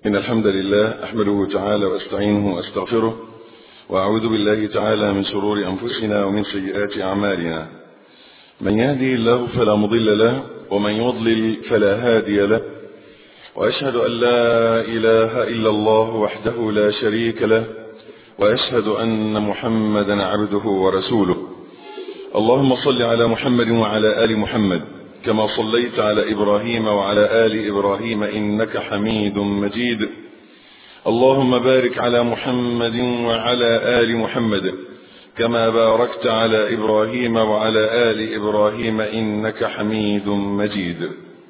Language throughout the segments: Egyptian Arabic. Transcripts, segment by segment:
إن الحمد لله أحمده تعالى وأستعينه وأستغفره وأعوذ بالله تعالى من شرور أنفسنا ومن سيئات أعمالنا من يهدي الله فلا مضل له ومن يضلل فلا هادي له وأشهد أن لا إله إلا الله وحده لا شريك له وأشهد أن محمدا عبده ورسوله اللهم صل على محمد وعلى آل محمد كما صليت على إبراهيم وعلى آل إبراهيم إنك حميد مجيد اللهم بارك على محمد وعلى آل محمد كما باركت على إبراهيم وعلى آل إبراهيم إنك حميد مجيد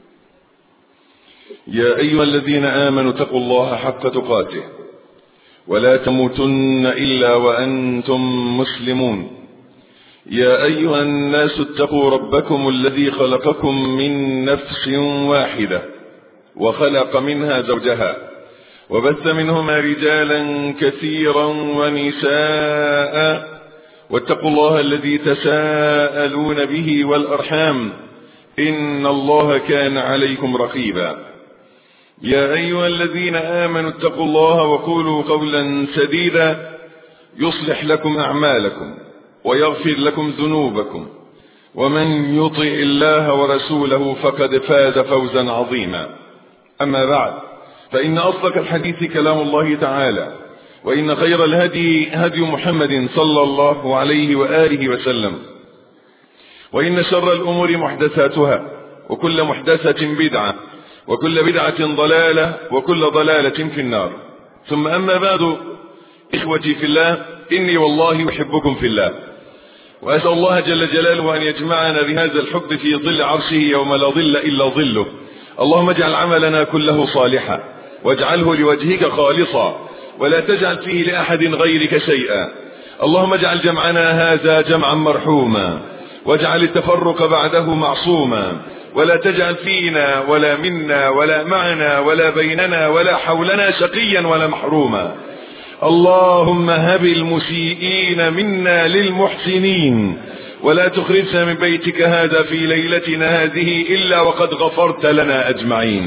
يا أيها الذين آمنوا اتقوا الله حق تقاته ولا تموتن إلا وأنتم مسلمون يا أيها الناس اتقوا ربكم الذي خلقكم من نفس واحدة وخلق منها زوجها وبث منهما رجالا كثيرا ونساء واتقوا الله الذي تساءلون به والأرحام إن الله كان عليكم رقيبا يا أيها الذين آمنوا اتقوا الله وقولوا قولا سديدا يصلح لكم أعمالكم ويغفر لكم ذنوبكم ومن يطع الله ورسوله فقد فاز فوزا عظيما أما بعد فإن أصدق الحديث كلام الله تعالى وإن خير الهدي هدي محمد صلى الله عليه وآله وسلم وإن شر الأمور محدثاتها وكل محدثة بدعة وكل بدعة ضلالة وكل ضلالة في النار ثم أما بعد إخوتي في الله إني والله أحبكم في الله وأسأل الله جل جلاله أن يجمعنا بهذا الحب في ظل عرشه يوم لا ظل إلا ظله اللهم اجعل عملنا كله صالحا واجعله لوجهك خالصا ولا تجعل فيه لأحد غيرك شيئا اللهم اجعل جمعنا هذا جمعا مرحوما واجعل التفرق بعده معصوما ولا تجعل فينا ولا منا ولا معنا ولا بيننا ولا حولنا شقيا ولا محروما اللهم هب المسيئين منا للمحسنين ولا تخرجنا من بيتك هذا في ليلتنا هذه إلا وقد غفرت لنا أجمعين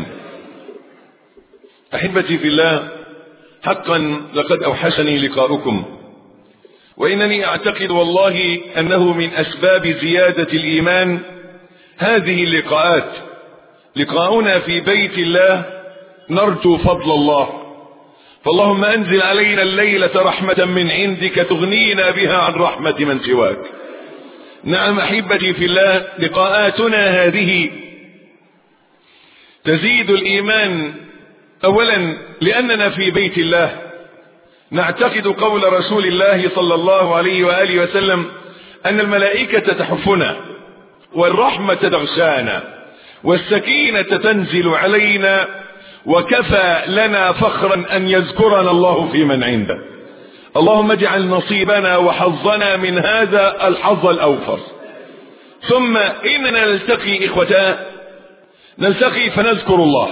أحبتي في الله حقا لقد أوحشني لقاؤكم وإنني أعتقد والله أنه من أسباب زيادة الإيمان هذه اللقاءات لقاؤنا في بيت الله نرجو فضل الله فاللهم أنزل علينا الليلة رحمة من عندك تغنينا بها عن رحمة من سواك نعم أحبتي في الله لقاءاتنا هذه تزيد الإيمان أولا لأننا في بيت الله نعتقد قول رسول الله صلى الله عليه وآله وسلم أن الملائكة تحفنا والرحمة تغشانا والسكينة تنزل علينا وكفى لنا فخرا أن يذكرنا الله في من عنده اللهم اجعل نصيبنا وحظنا من هذا الحظ الأوفر ثم إننا نلتقي إخوتان نلتقي فنذكر الله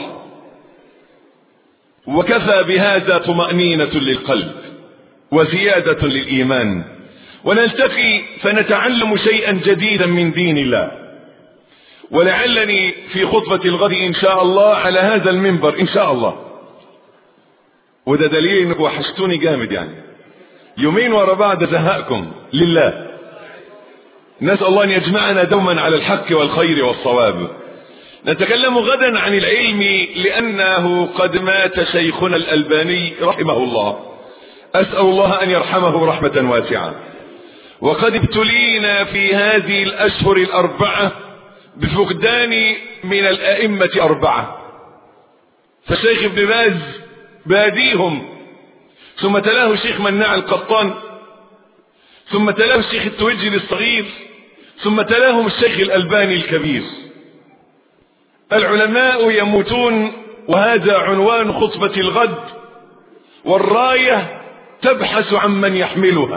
وكفى بهذا طمأنينة للقلب وزيادة للإيمان ونلتقي فنتعلم شيئا جديدا من دين الله ولعلني في خطبة الغد إن شاء الله على هذا المنبر إن شاء الله وده دليل انك وحشتوني جامد يعني يومين ورا بعض زهقكم لله نسأل الله أن يجمعنا دوما على الحق والخير والصواب نتكلم غدا عن العلم لأنه قد مات شيخنا الألباني رحمه الله أسأل الله أن يرحمه رحمة واسعة وقد ابتلينا في هذه الأشهر الأربعة بفقدان من الأئمة أربعة فالشيخ ابن باز باديهم ثم تلاه الشيخ مناع القطان ثم تلاه الشيخ التوجي الصغير ثم تلاهم الشيخ الألباني الكبير العلماء يموتون وهذا عنوان خطبة الغد والراية تبحث عن من يحملها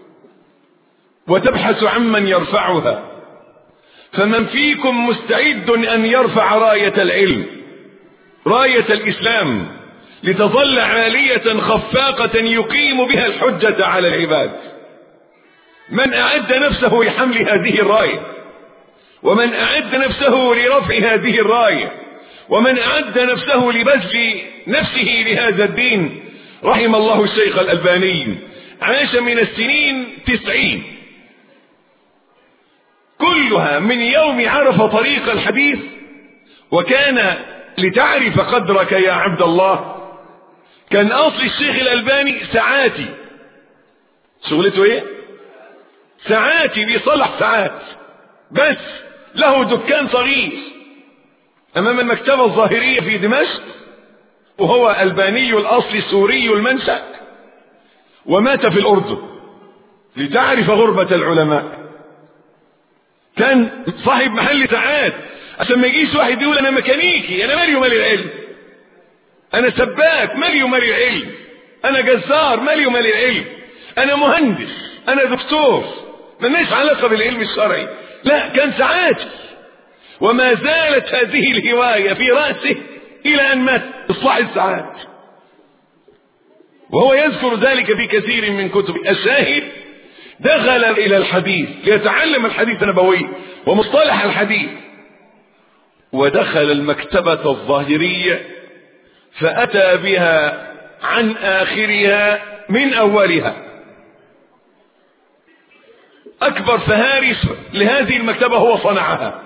وتبحث عن من يرفعها فمن فيكم مستعد أن يرفع راية العلم راية الإسلام لتظل عالية خفاقة يقيم بها الحجة على العباد من أعد نفسه لحمل هذه الراية ومن أعد نفسه لرفع هذه الراية ومن أعد نفسه لبذل نفسه لهذا الدين رحم الله الشيخ الألباني عاش من السنين تسعين كلها من يوم عرف طريق الحديث وكان لتعرف قدرك يا عبد الله كان أصل الشيخ الألباني ساعاتي شغلته ايه ساعاتي بيصلح ساعات بس له دكان صغير امام المكتبة الظاهرية في دمشق وهو ألباني الأصل سوري المنشأ ومات في الأردن لتعرف غربة العلماء كان صاحب محل ساعات عشان ما يجيش واحد يقول انا ميكانيكي انا مالي ومال العلم انا سباك مالي ومال العلم انا جزار مالي ومال العلم انا مهندس انا دكتور مالناش علاقه بالعلم الشرعي لا كان ساعات وما زالت هذه الهوايه في راسه الى ان مات اصلاح الساعات وهو يذكر ذلك في كثير من كتب الشاهد دخل الى الحديث ليتعلم الحديث النبوي ومصطلح الحديث ودخل المكتبة الظاهرية فأتى بها عن آخرها من أولها أكبر فهارس لهذه المكتبة هو صنعها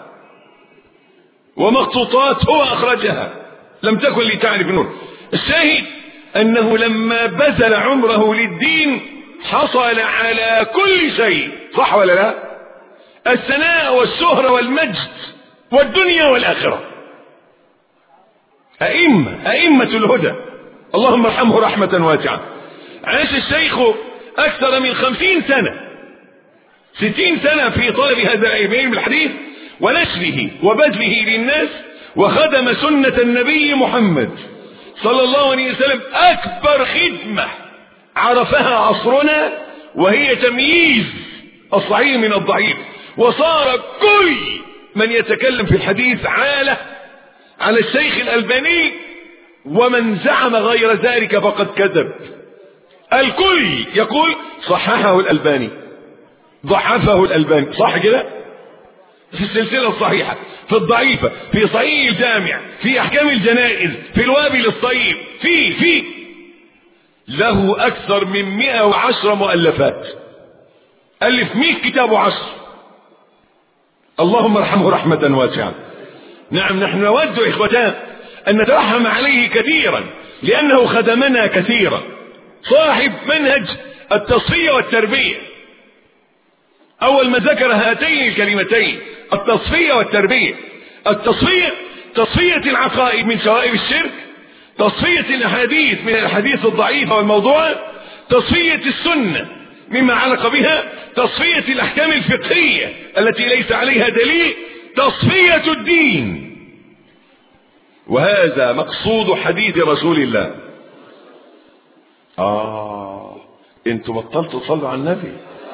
ومخطوطات هو أخرجها لم تكن لتعرف نور الشاهد أنه لما بذل عمره للدين حصل على كل شيء صح ولا لا الثناء والشهرة والمجد والدنيا والآخرة أئمة أئمة الهدى اللهم ارحمه رحمة واسعة عاش الشيخ أكثر من خمسين سنة ستين سنة في طلب هذا العلم الحديث ونشره وبذله للناس وخدم سنة النبي محمد صلى الله عليه وسلم أكبر خدمة عرفها عصرنا وهي تمييز الصحيح من الضعيف وصار كل من يتكلم في الحديث عالة على الشيخ الألباني ومن زعم غير ذلك فقد كذب الكل يقول صححه الألباني ضعفه الألباني صح كده في السلسلة الصحيحة في الضعيفة في صحيح الجامع في أحكام الجنائز في الوابل الصيب في في له أكثر من 110 مؤلفات ألف 100 كتاب وعشر اللهم ارحمه رحمة واسعة نعم نحن نود إخوتان أن نترحم عليه كثيرا لأنه خدمنا كثيرا صاحب منهج التصفية والتربية أول ما ذكر هاتين الكلمتين التصفية والتربية التصفية تصفية العقائد من شوائب الشرك تصفية الأحاديث من الأحاديث الضعيفة والموضوعة تصفية السنة مما علق بها تصفية الأحكام الفقهية التي ليس عليها دليل تصفية الدين وهذا مقصود حديث رسول الله آه انتوا بطلتوا تصلوا على النبي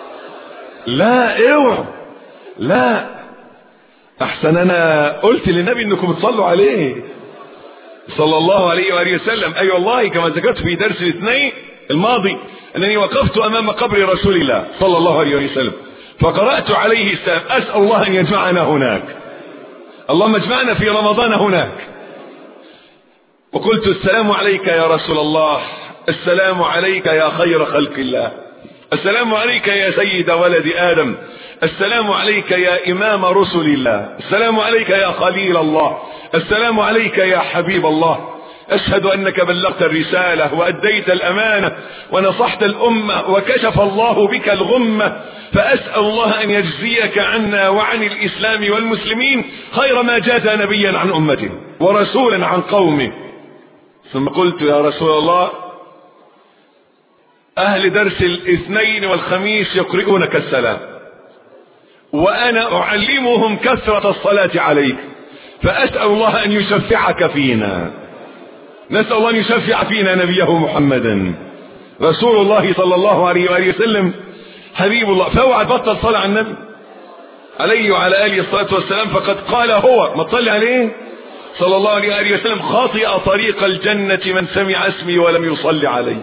لا اوعوا لا احسن انا قلت للنبي انكم تصلوا عليه صلى الله عليه وآله وسلم أي أيوة والله كما ذكرت في درس الاثنين الماضي أنني وقفت أمام قبر رسول الله صلى الله عليه وسلم فقرأت عليه السلام أسأل الله أن يجمعنا هناك اللهم اجمعنا في رمضان هناك وقلت السلام عليك يا رسول الله السلام عليك يا خير خلق الله السلام عليك يا سيد ولد آدم السلام عليك يا إمام رسل الله السلام عليك يا خليل الله السلام عليك يا حبيب الله أشهد أنك بلغت الرسالة وأديت الأمانة ونصحت الأمة وكشف الله بك الغمة فأسأل الله أن يجزيك عنا وعن الإسلام والمسلمين خير ما جاز نبيا عن أمته ورسولا عن قومه ثم قلت يا رسول الله أهل درس الاثنين والخميس يقرئونك السلام وأنا أعلمهم كثرة الصلاة عليك فأسأل الله أن يشفعك فينا نسأل الله أن يشفع فينا نبيه محمدا رسول الله صلى الله عليه وآله وسلم حبيب الله فاوعى تبطل صلاة على النبي عليه وعلى آله الصلاة والسلام فقد قال هو ما تصلي عليه صلى الله عليه وآله وسلم خاطئ طريق الجنة من سمع اسمي ولم يصلي عليه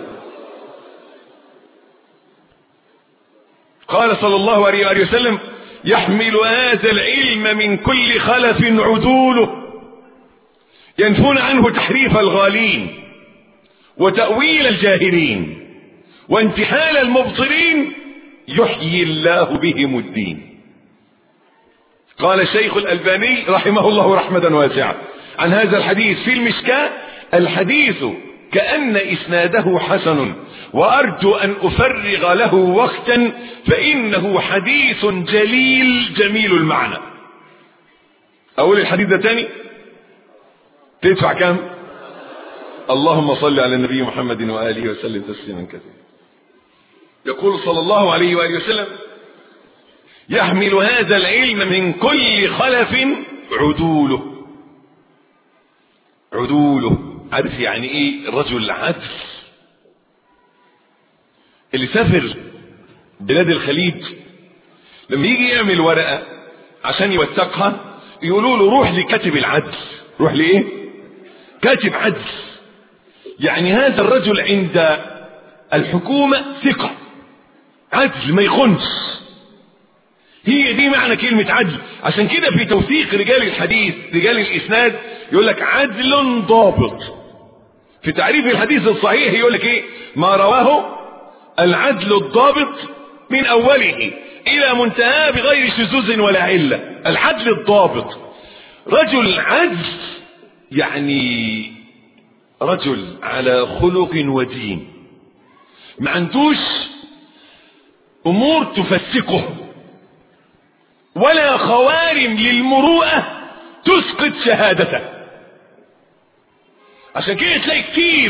قال صلى الله عليه وآله وسلم يحمل هذا العلم من كل خلف عدوله ينفون عنه تحريف الغالين وتأويل الجاهلين وانتحال المبطلين يحيي الله بهم الدين قال الشيخ الألباني رحمه الله رحمة واسعة عن هذا الحديث في المشكاة الحديث كأن إسناده حسن وأرجو أن أفرغ له وقتا فإنه حديث جليل جميل المعنى أقول الحديث ده تاني تدفع كم اللهم صل على النبي محمد وآله وسلم تسليما كثيرا يقول صلى الله عليه وآله وسلم يحمل هذا العلم من كل خلف عدوله عدوله عارف يعني ايه رجل عدل اللي سافر بلاد الخليج لما يجي يعمل ورقة عشان يوثقها يقولوا له روح لكاتب العدل روح لايه كاتب عدل يعني هذا الرجل عند الحكومة ثقة عدل ما يخنش هي دي معنى كلمة عدل عشان كده في توثيق رجال الحديث رجال الإسناد يقول لك عدل ضابط في تعريف الحديث الصحيح يقول لك ايه ما رواه العدل الضابط من أوله إلى منتهى بغير شذوذ ولا علة العدل الضابط رجل عدل يعني رجل على خلق ودين ما عندوش امور تفسقه ولا خوارم للمروءة تسقط شهادته عشان كده تلاقي كتير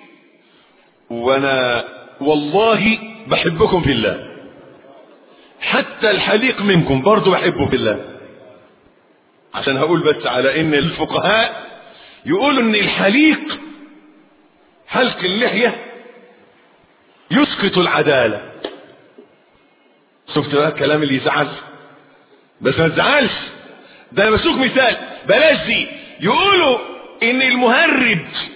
وانا والله بحبكم في الله حتى الحليق منكم برضو بحبه في الله عشان هقول بس على ان الفقهاء يقولوا ان الحليق حلق اللحية يسقط العدالة شفت بقى الكلام اللي يزعل بس ما تزعلش ده انا بسوق مثال بلاش دي يقولوا ان المهرج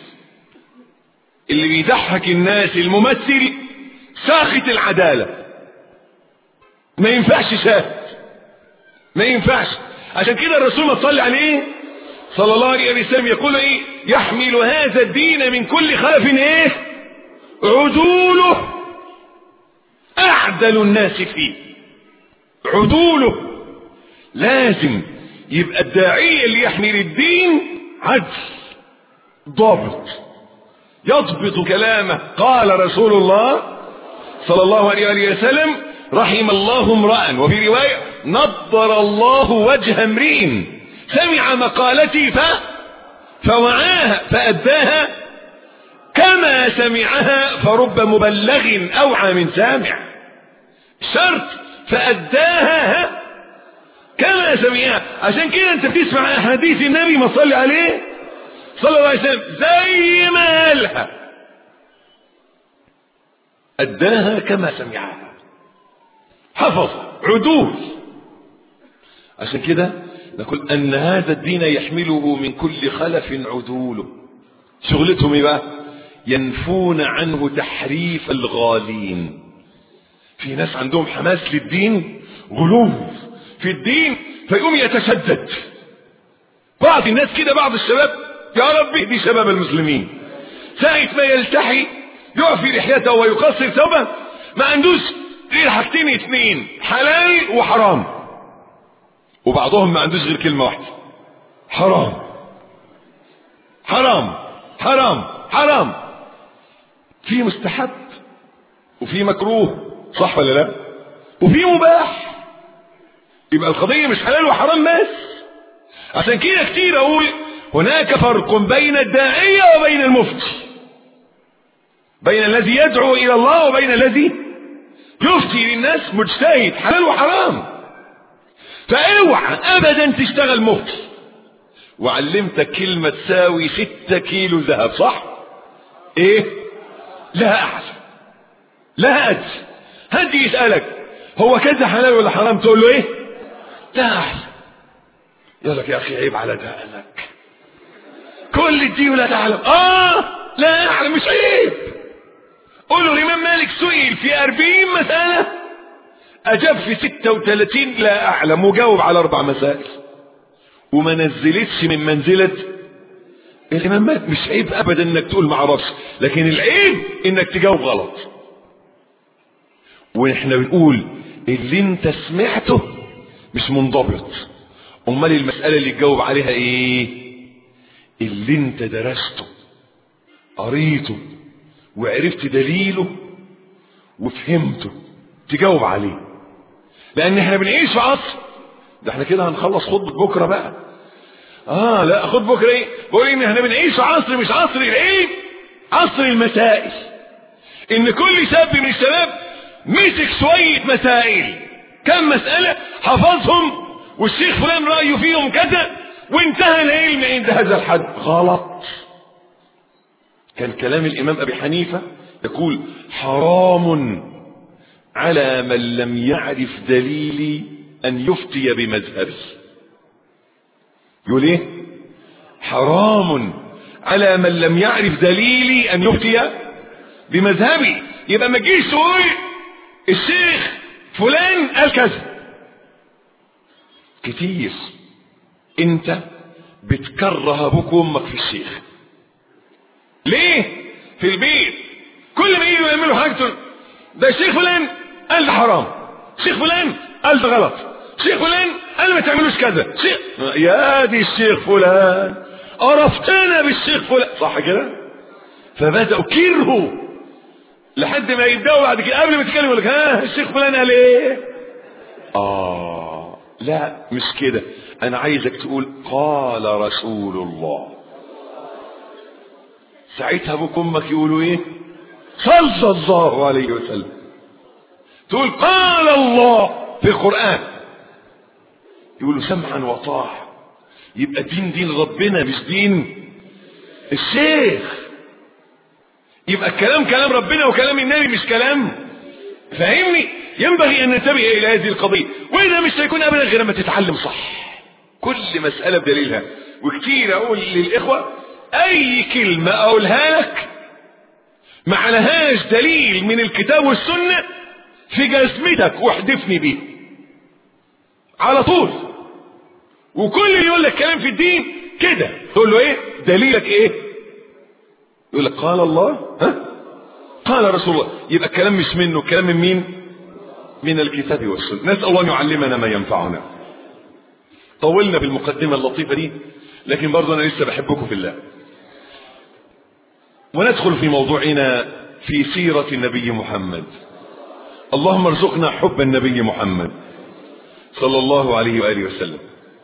اللي بيضحك الناس الممثل ساخط العدالة ما ينفعش شاهد ما ينفعش عشان كده الرسول ما صلى عليه صلى الله عليه وسلم يقول ايه يحمل هذا الدين من كل خلف ايه عدوله اعدل الناس فيه عدوله لازم يبقى الداعية اللي يحمل الدين عدل ضابط يضبط كلامه قال رسول الله صلى الله عليه وسلم رحم الله امرأ وفي رواية نضر الله وجه امرئ سمع مقالتي ف فوعاها فأداها كما سمعها فرب مبلغ أوعى من سامع شرط فأداها كما سمعها عشان كده انت بتسمع احاديث النبي ما صلي عليه صلى الله عليه وسلم زي ما قالها أداها كما سمعها حفظ عدول عشان كده نقول أن هذا الدين يحمله من كل خلف عدوله شغلتهم ايه بقى ينفون عنه تحريف الغالين في ناس عندهم حماس للدين غلو في الدين فيقوم يتشدد بعض الناس كده بعض الشباب يا رب اهدي شباب المسلمين ساعة ما يلتحي يعفي لحيته ويقصر ثوبه ما عندوش غير حاجتين اتنين حلال وحرام وبعضهم ما عندوش غير كلمة واحدة حرام حرام حرام حرام في مستحب وفي مكروه صح ولا لا وفي مباح يبقى القضية مش حلال وحرام بس عشان كده كتير اقول هناك فرق بين الداعية وبين المفتي بين الذي يدعو الى الله وبين الذي يفتي للناس مجتهد حلال وحرام فاوعى ابدا تشتغل مفتي وعلمتك كلمة تساوي ستة كيلو ذهب صح ايه لا احسن لا اجل هدي يسألك هو كذا حلال ولا حرام تقول له ايه لا احسن يقول لك يا اخي عيب على دقنك كل دي ولا تعلم اه لا اعلم مش عيب قول له الامام مالك سئل في أربعين مسألة اجاب في ستة وثلاثين لا اعلم وجاوب على اربع مسائل وما نزلتش من منزلة الإمام مات مش عيب أبدا إنك تقول ما اعرفش لكن العيب إنك تجاوب غلط ونحن بنقول اللي انت سمعته مش منضبط امال المسألة اللي تجاوب عليها ايه اللي انت درسته قريته وعرفت دليله وفهمته تجاوب عليه لان احنا بنعيش في عصر ده احنا كده هنخلص خطبة بكرة بقى اه لا خد بكرة ايه بقول ان احنا بنعيش في عصر مش عصر العيب عصر المسائل ان كل شاب من الشباب مسك شوية مسائل كم مسألة حفظهم والشيخ فلان رأيه فيهم كذا وانتهى العلم عند هذا الحد غلط كان كلام الإمام أبي حنيفة يقول حرام على من لم يعرف دليلي أن يفتي بمذهبي يقول ايه حرام على من لم يعرف دليلي أن يفتي بمذهبي يبقى ما تجيش تقول الشيخ فلان قال كذا كتير انت بتكره ابوك وامك في الشيخ ليه في البيت كل ما يجوا يعملوا حاجته ده الشيخ فلان قال ده حرام شيخ فلان قال ده غلط شيخ فلان قال ما تعملوش كذا شيخ يا دي الشيخ فلان قرفتنا بالشيخ فلان صح كده فبدأوا كرهوا لحد ما يبدأوا بعد كده قبل ما يتكلم يقول لك ها الشيخ فلان قال ايه اه لا مش كده انا عايزك تقول قال رسول الله ساعتها ابوك امك يقولوا ايه صلى الله عليه وسلم تقول قال الله في القرآن يقولوا سمعا وطاعة يبقى دين دين ربنا مش دين الشيخ يبقى الكلام كلام ربنا وكلام النبي مش كلام فاهمني ينبغي ان ننتبه الى هذه القضية وإذا مش هيكون ابدا غير لما تتعلم صح كل مسألة بدليلها وكتير اقول للاخوة اي كلمة اقولها لك ما عليهاش دليل من الكتاب والسنة في جزمتك واحدفني بيه على طول وكل اللي يقول لك كلام في الدين كده تقول له ايه دليلك ايه يقول لك قال الله ها قال رسول الله يبقى الكلام مش منه الكلام من مين من الكتاب والسنة نسأل الله أن يعلمنا ما ينفعنا طولنا بالمقدمة اللطيفة دي لكن برضه أنا لسه بحبكم في الله وندخل في موضوعنا في سيرة النبي محمد اللهم ارزقنا حب النبي محمد صلى الله عليه وآله وسلم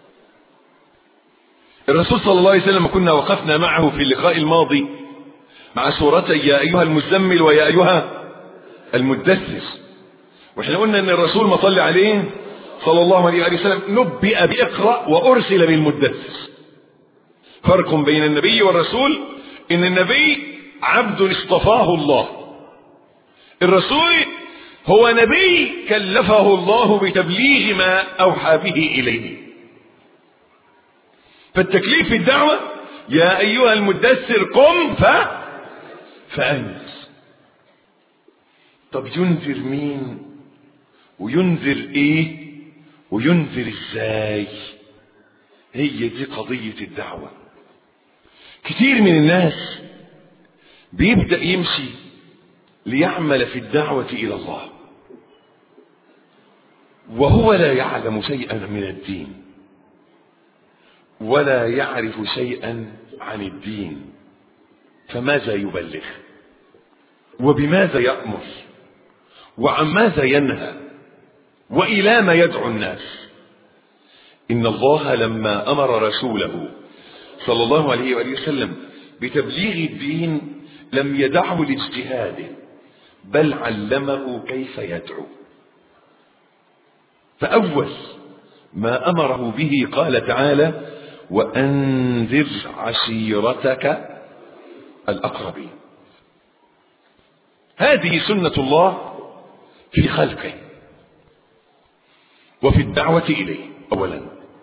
الرسول صلى الله عليه وسلم كنا وقفنا معه في اللقاء الماضي مع سورتي يا أيها المزمل ويا أيها المدثر واحنا قلنا ان الرسول ما صلى عليه صلى الله عليه وآله وسلم نبئ بإقرأ وأرسل بالمدثر فرق بين النبي والرسول ان النبي عبد اصطفاه الله الرسول هو نبي كلفه الله بتبليغ ما أوحى به إليه فالتكليف في الدعوة يا أيها المدثر قم ف فأنس طب ينذر مين وينذر ايه وينذر ازاي هي دي قضية الدعوة كتير من الناس بيبدأ يمشي ليعمل في الدعوة إلى الله وهو لا يعلم شيئا من الدين ولا يعرف شيئا عن الدين فماذا يبلغ وبماذا يأمر وعن ماذا ينهى وإلى ما يدعو الناس إن الله لما أمر رسوله صلى الله عليه وآله وسلم بتبليغ الدين لم يدعه لاجتهاده بل علمه كيف يدعو فأول ما أمره به قال تعالى وأنذر عشيرتك الأقربين هذه سنة الله في خلقه وفي الدعوة إليه أولا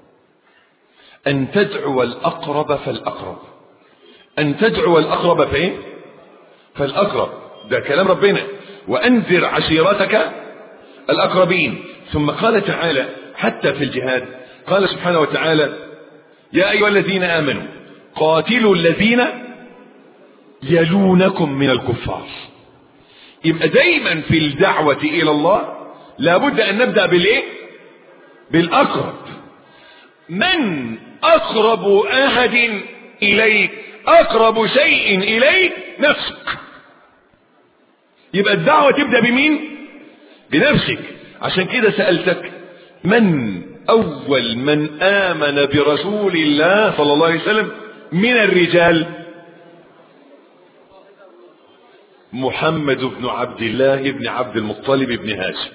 أن تدعو الأقرب فالأقرب أن تدعو الأقرب فإيه فالأقرب ده كلام ربنا وأنذر عشيرتك الأقربين ثم قال تعالى حتى في الجهاد قال سبحانه وتعالى يا أيها الذين آمنوا قاتلوا الذين يلونكم من الكفار يبقى دايما في الدعوة إلى الله لابد أن نبدأ بالإيه بالأقرب من أقرب أحد إليك أقرب شيء إليك نفسك يبقى الدعوة تبدأ بمين بنفسك عشان كده سألتك من أول من آمن برسول الله صلى الله عليه وسلم من الرجال محمد بن عبد الله بن عبد المطلب بن هاشم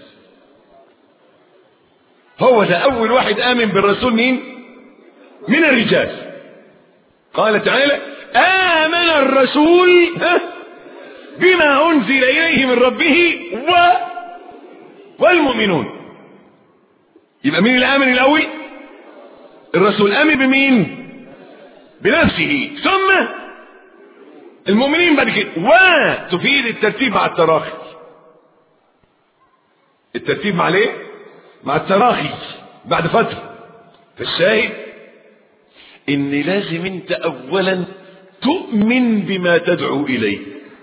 هو ده أول واحد آمن بالرسول مين من الرجال قال تعالى آمن الرسول بما أنزل إليه من ربه و والمؤمنون يبقى مين اللي آمن الأول الرسول آمن بمين بنفسه ثم المؤمنين بعد كده وتفيد الترتيب مع التراخي الترتيب مع ليه مع التراخي بعد فترة فالشاهد ان لازم انت اولا تؤمن بما تدعو اليه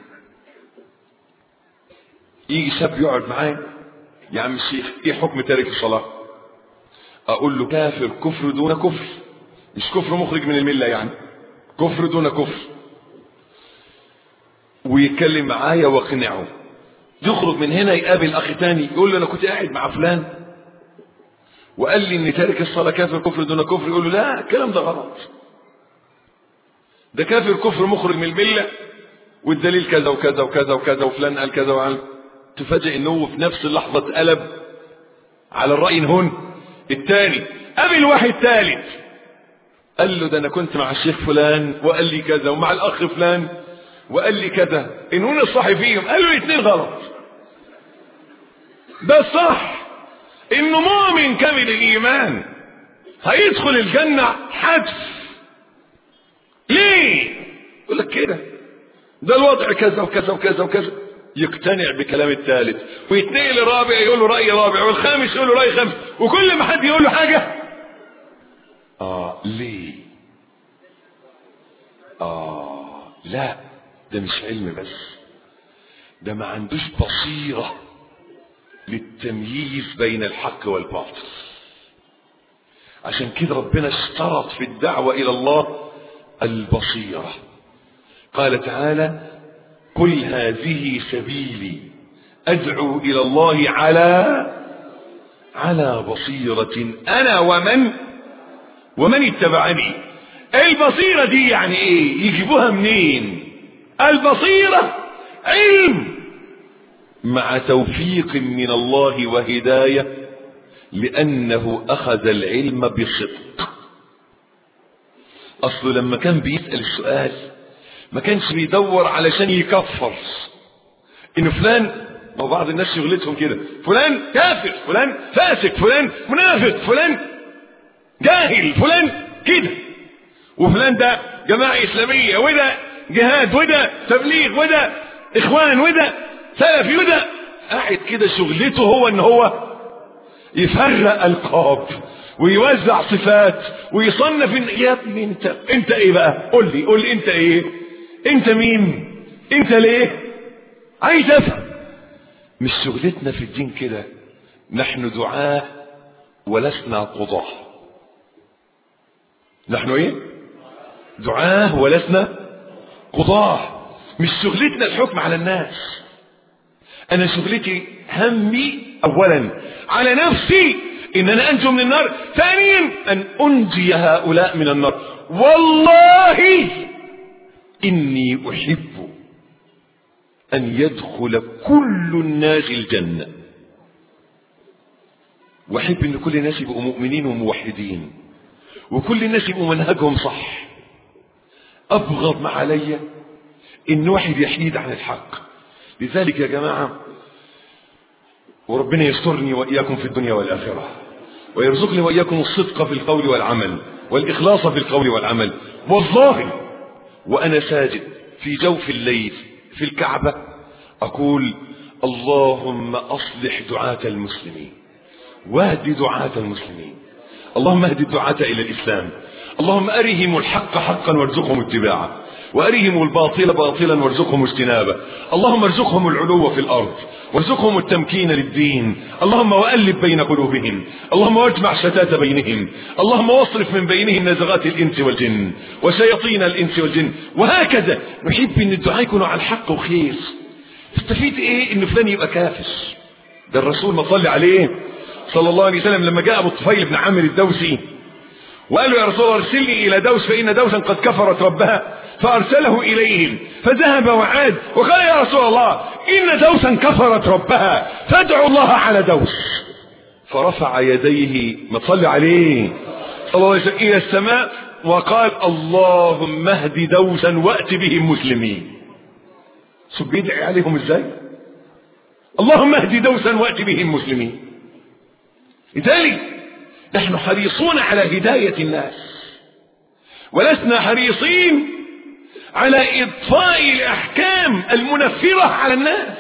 يجي شاب يقعد معايا يا عم الشيخ ايه حكم تارك الصلاة اقول له كافر كفر دون كفر مش كفر مخرج من الملة يعني كفر دون كفر ويتكلم معايا واقنعه يخرج من هنا يقابل اخ تاني يقول له انا كنت قاعد مع فلان وقال لي ان تارك الصلاة كافر كفر دون كفر يقول له لا الكلام ده غلط ده كافر كفر مخرج من الملة والدليل كذا وكذا وكذا وكذا وفلان قال كذا وعن تفاجئ انه في نفس اللحظة اتقلب على الرأي هون التاني قابل واحد ثالث قال له ده انا كنت مع الشيخ فلان وقال لي كذا ومع الاخ فلان وقال لي كذا ان هنا الصح فيهم قال له الاثنين غلط ده الصح انه مؤمن كامل الايمان هيدخل الجنة حدث ليه يقول لك كده ده الوضع كذا وكذا وكذا وكذا يقتنع بكلام الثالث ويتنقل الرابع يقول له رأي رابع والخامس يقول له رأي خامس وكل ما حد يقول له حاجة اه ليه اه لا ده مش علم بس ده ما عندوش بصيرة للتمييز بين الحق والباطل عشان كده ربنا اشترط في الدعوة إلى الله البصيرة قال تعالى قل هذه سبيلي أدعو إلى الله على على بصيرة أنا ومن ومن اتبعني البصيرة دي يعني ايه يجيبوها منين البصيرة علم مع توفيق من الله وهداية لأنه أخذ العلم بصدق أصله لما كان بيسأل السؤال ما كانش بيدور علشان يكفر إن فلان ما بعض الناس شغلتهم كده فلان كافر فلان فاسق فلان منافق فلان جاهل فلان كده وفلان ده جماعة إسلامية وده جهاد وده تبليغ وده إخوان وده سلفي وده قاعد كده شغلته هو إن هو يفرق ألقاب ويوزع صفات ويصنف إن يا ابني أنت أنت إيه بقى؟ قول لي قول لي أنت إيه؟ أنت مين؟ أنت ليه؟ عايز أفهم مش شغلتنا في الدين كده نحن دعاة ولسنا قضاه نحن ايه دعاه ولسنا قضاه مش شغلتنا الحكم على الناس انا شغلتي همي اولا على نفسي ان انا انجو من النار ثانيا ان انجي هؤلاء من النار والله اني احب ان يدخل كل الناس الجنه واحب ان كل الناس يبقوا مؤمنين وموحدين وكل الناس يبقوا منهجهم صح أبغض ما علي إن واحد يحيد عن الحق لذلك يا جماعة وربنا يسترني وإياكم في الدنيا والآخرة ويرزقني وإياكم الصدق في القول والعمل والإخلاص في القول والعمل والله وأنا ساجد في جوف الليل في الكعبة أقول اللهم أصلح دعاة المسلمين واهد دعاة المسلمين اللهم اهد الدعاة إلى الإسلام اللهم أرهم الحق حقا وارزقهم اتباعه وأرهم الباطل باطلا وارزقهم اجتنابه اللهم ارزقهم العلو في الأرض وارزقهم التمكين للدين اللهم وألف بين قلوبهم اللهم واجمع شتات بينهم اللهم واصرف من بينهم نزغات الإنس والجن وشياطين الإنس والجن وهكذا نحب أن الدعاء يكونوا على الحق وخير تستفيد إيه أن فلان يبقى كافر ده الرسول ما صلي عليه صلى الله عليه وسلم لما جاء أبو الطفيل بن عامر الدوسي وقال له يا رسول الله ارسلني إلى دوس فإن دوسا قد كفرت ربها فأرسله إليهم فذهب وعاد وقال يا رسول الله إن دوسا كفرت ربها فادعوا الله على دوس فرفع يديه ما تصلي عليه صلى الله عليه وسلم إلى السماء وقال اللهم اهد دوسا وأت بهم مسلمين شوف بيدعي عليهم ازاي اللهم اهد دوسا وأت بهم مسلمين لذلك نحن حريصون على هداية الناس ولسنا حريصين على إضفاء الأحكام المنفرة على الناس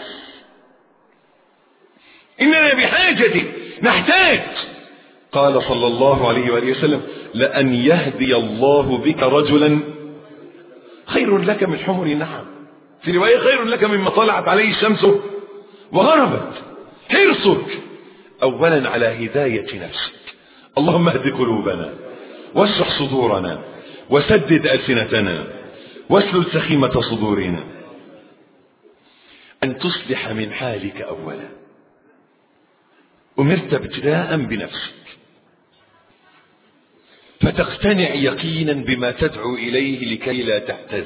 إننا بحاجة نحتاج قال صلى الله عليه وآله وسلم لأن يهدي الله بك رجلا خير لك من حمر النعم في رواية خير لك مما طلعت عليه الشمس وغربت حرصك أولا على هداية نفسك اللهم اهد قلوبنا واشرح صدورنا وسدد ألسنتنا واسلل سخيمة صدورنا أن تصلح من حالك أولا أمرت ابتداء بنفسك فتقتنع يقينا بما تدعو إليه لكي لا تهتز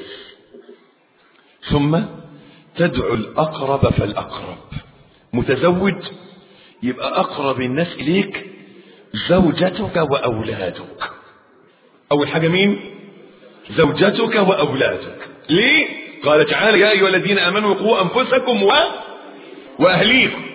ثم تدعو الأقرب فالأقرب متزوج يبقى أقرب الناس إليك زوجتك وأولادك أول حاجة مين زوجتك وأولادك ليه قال تعالى يا أيها الذين آمنوا قوا أنفسكم و... وأهليكم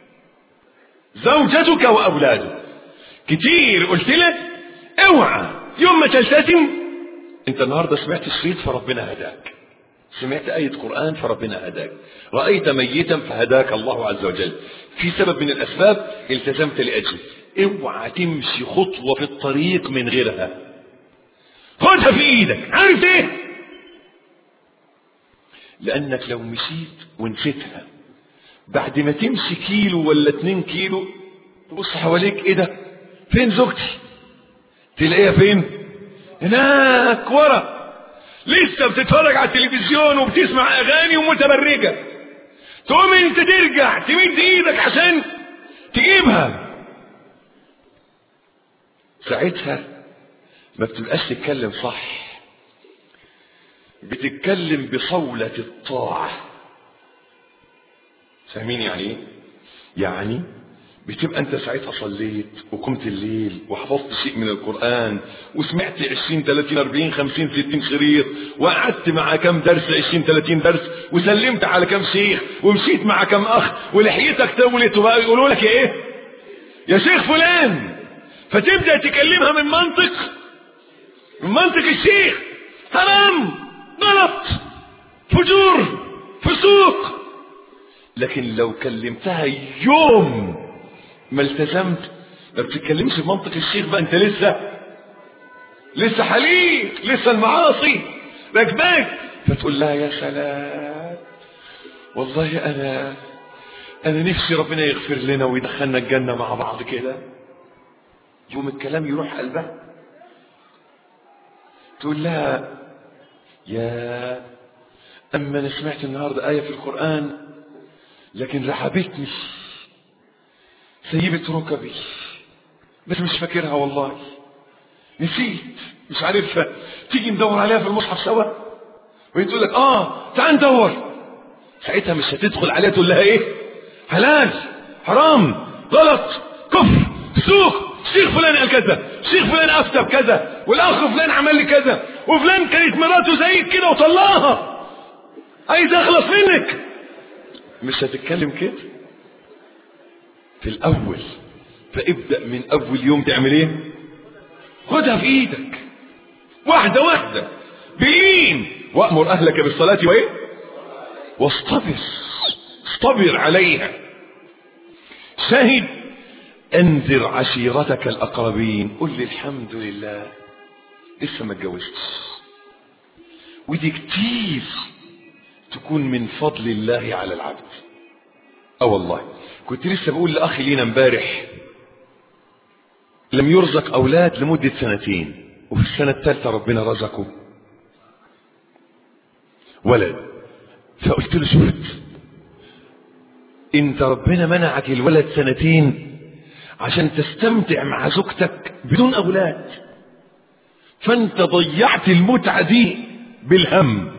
زوجتك وأولادك كتير قلت لك اوعى يوم ما تلتزم انت النهارده سمعت الشريط فربنا هداك سمعت آية قرآن فربنا هداك رأيت ميتا فهداك الله عز وجل في سبب من الأسباب التزمت لأجله اوعى تمشي خطوة في الطريق من غيرها خدها في ايدك عارف ايه لانك لو مشيت ونسيتها بعد ما تمشي كيلو ولا اتنين كيلو تبص حواليك ايه ده فين زوجتي تلاقيها فين هناك ورا لسه بتتفرج على التلفزيون وبتسمع اغاني ومتبرجه تقوم انت ترجع تمد ايدك عشان تجيبها ساعتها ما بتبقاش تتكلم صح بتتكلم بصولة الطاعة فاهمين يعني ايه يعني بتبقى انت ساعتها صليت وقمت الليل وحفظت شيء من القرآن وسمعت 20 30 40 50 60 شريط وقعدت مع كم درس 20 30 درس وسلمت على كم شيخ ومشيت مع كم اخ ولحيتك تولت وبقى يقولوا لك ايه يا شيخ فلان فتبدأ تكلمها من منطق من منطق الشيخ حرام غلط فجور فسوق لكن لو كلمتها يوم ما التزمت ما بتتكلمش بمنطق الشيخ بقى انت لسه لسه حليق لسه المعاصي راكباك فتقول لها يا سلام والله انا انا نفسي ربنا يغفر لنا ويدخلنا الجنه مع بعض كده يوم الكلام يروح قلبها تقول لها يا أما أنا سمعت النهاردة آية في القرآن لكن رحبتني سيبت ركبي بس مش فاكرها والله نسيت مش عارفها تيجي ندور عليها في المصحف سوا وهي تقول لك اه تعال ندور ساعتها مش هتدخل عليها تقول لها ايه حلال حرام غلط كفر سوق الشيخ فلان قال كذا الشيخ فلان افتى بكذا والاخ فلان عمل لي كذا وفلان كانت مراته زيك كده وطلقها عايز اخلص منك مش هتتكلم كده في الاول فابدأ من اول يوم تعمل ايه خدها في ايدك واحدة واحدة بلين وامر اهلك بالصلاة وايه واصطبر اصطبر عليها شاهد انذر عشيرتك الاقربين قل لي الحمد لله لسه ما اتجوزتش ودي كتير تكون من فضل الله على العبد اه والله كنت لسه بقول لاخي لينا امبارح لم يرزق اولاد لمده سنتين وفي السنه الثالثه ربنا رزقه ولد فقلت له شفت انت ربنا منعك الولد سنتين عشان تستمتع مع زوجتك بدون اولاد فانت ضيعت المتعه دي بالهم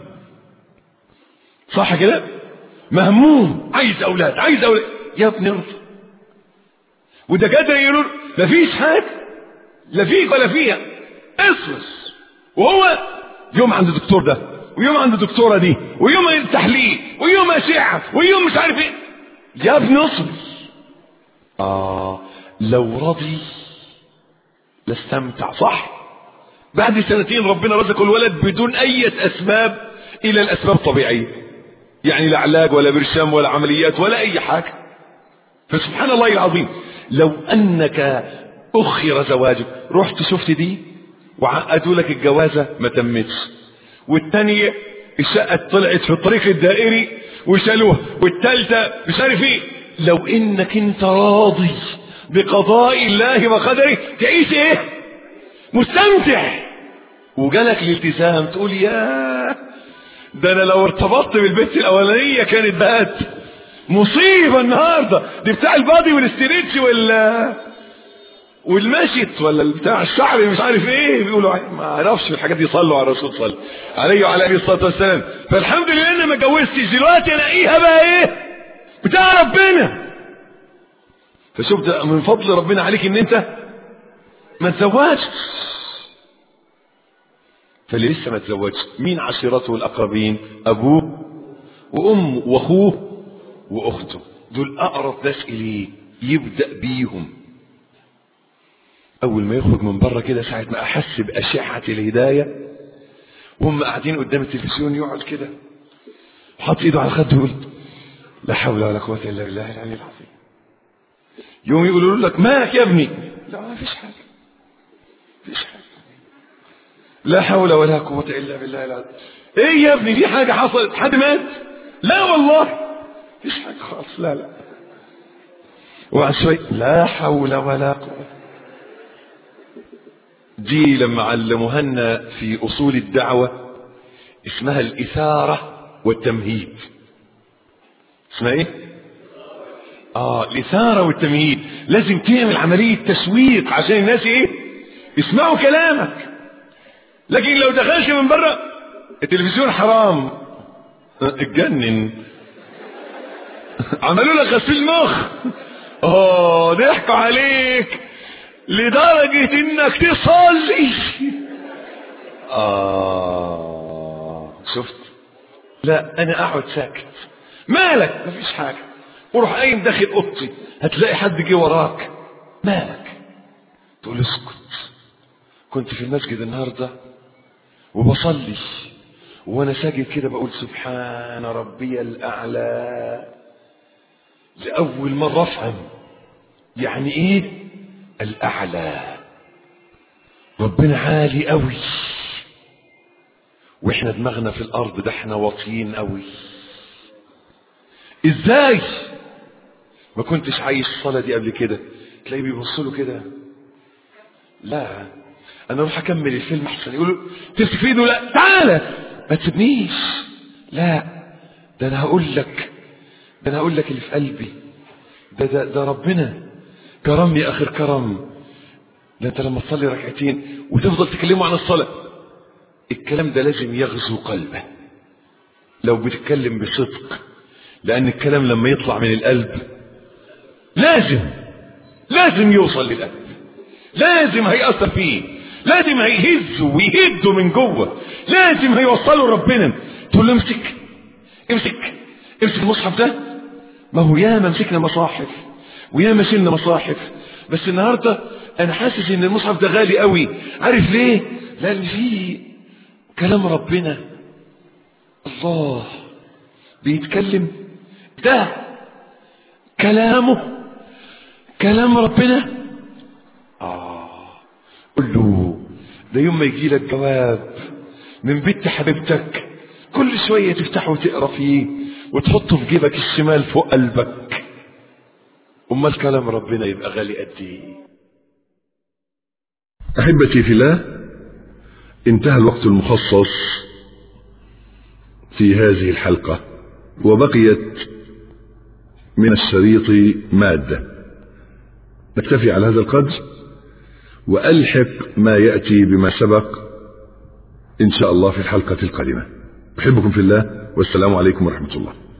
صح كده مهموم عايز اولاد عايز اولاد يا ابني ارضى والدكاتره يقولوا مفيش حاجه لا فيك ولا فيها اصرف وهو يوم عند الدكتور ده ويوم عند الدكتوره دي ويوم التحليل ويوم اشعه ويوم مش عارف ايه يا ابني اصرف اه لو رضي لاستمتع صح بعد سنتين ربنا رزقه الولد بدون اي اسباب الى الاسباب الطبيعيه يعني لا علاج ولا برشام ولا عمليات ولا اي حاجه فسبحان الله العظيم لو انك اخر زواجك رحت شفت دي وعقدوا لك الجوازه ما تمتش والثانيه الشقه طلعت في الطريق الدائري وشالوها والثالثه مش عارف ايه لو انك انت راضي بقضاء الله وقدره تعيش ايه مستمتع وجالك الالتزام تقول يا ده انا لو ارتبطت بالبنت الاولانيه كانت بقت مصيبه النهارده دي بتاع البادي والاستريتش وال والمشط ولا بتاع الشعر مش عارف ايه بيقولوا ما اعرفش في الحاجات دي صلوا على الرسول صلى عليه وعلى اله الصلاه والسلام فالحمد لله انا ما اتجوزتش دلوقتي الاقيها بقى ايه بتاع ربنا فشوف ده من فضل ربنا عليك ان انت ما تزوجش فاللي لسه ما تزوجش مين عشيرته الاقربين ابوه وامه واخوه واخته دول اقرب ناس اليه يبدا بيهم اول ما يخرج من بره كده ساعه ما احس باشعه الهدايه وهم قاعدين قدام التلفزيون يقعد كده حاط ايده على خده يقول لا حول ولا قوه الا بالله العلي العظيم يوم يقولوا لك مالك يا ابني لا ما فيش حاجه فيش حاجه لا حول ولا قوه الا بالله العظيم ايه يا ابني في حاجه حصلت حد مات لا والله فيش حاجه خالص لا لا وبعد شوي لا حول ولا قوه دي لما علموها لنا في اصول الدعوه اسمها الاثاره والتمهيد اسمها ايه اه الاثاره والتمهيد لازم تعمل عمليه تسويق عشان الناس ايه يسمعوا كلامك لكن لو دخلت من بره التلفزيون حرام اتجنن عملوا لك غسيل مخ اه ضحكوا عليك لدرجة انك تصلي اه شفت لا انا اقعد ساكت مالك مفيش حاجة وروح قايم داخل اوضتي هتلاقي حد جه وراك مالك تقول اسكت كنت في المسجد النهارده وبصلي وانا ساجد كده بقول سبحان ربي الاعلى لاول مره افهم يعني ايه الاعلى ربنا عالي قوي واحنا دماغنا في الارض ده احنا واطيين قوي ازاي ما كنتش عايش الصلاه دي قبل كده تلاقيه بيبص له كده لا انا اروح اكمل الفيلم احسن يقولوا تمسك في ايده لا تعالى ما تسيبنيش لا ده انا هقول لك ده انا هقول لك اللي في قلبي ده ده, ده ربنا كرمني اخر كرم ده انت لما تصلي ركعتين وتفضل تكلمه عن الصلاه الكلام ده لازم يغزو قلبه لو بتتكلم بصدق لان الكلام لما يطلع من القلب لازم لازم يوصل للقلب لازم هيأثر فيه لازم هيهزه ويهده من جوه لازم هيوصله لربنا تقول له امسك امسك امسك المصحف ده ما هو ياما مسكنا مصاحف وياما شلنا مصاحف بس النهارده انا حاسس ان المصحف ده غالي قوي عارف ليه لان فيه كلام ربنا الله بيتكلم ده كلامه كلام ربنا آه قل له ده يوم ما يجي لك جواب من بنت حبيبتك كل شوية تفتحه وتقرا فيه وتحطه في جيبك الشمال فوق قلبك امال كلام ربنا يبقى غالي قد ايه احبتي في الله انتهى الوقت المخصص في هذه الحلقة وبقيت من الشريط مادة نكتفي على هذا القدر وألحق ما يأتي بما سبق إن شاء الله في الحلقة القادمة أحبكم في الله والسلام عليكم ورحمة الله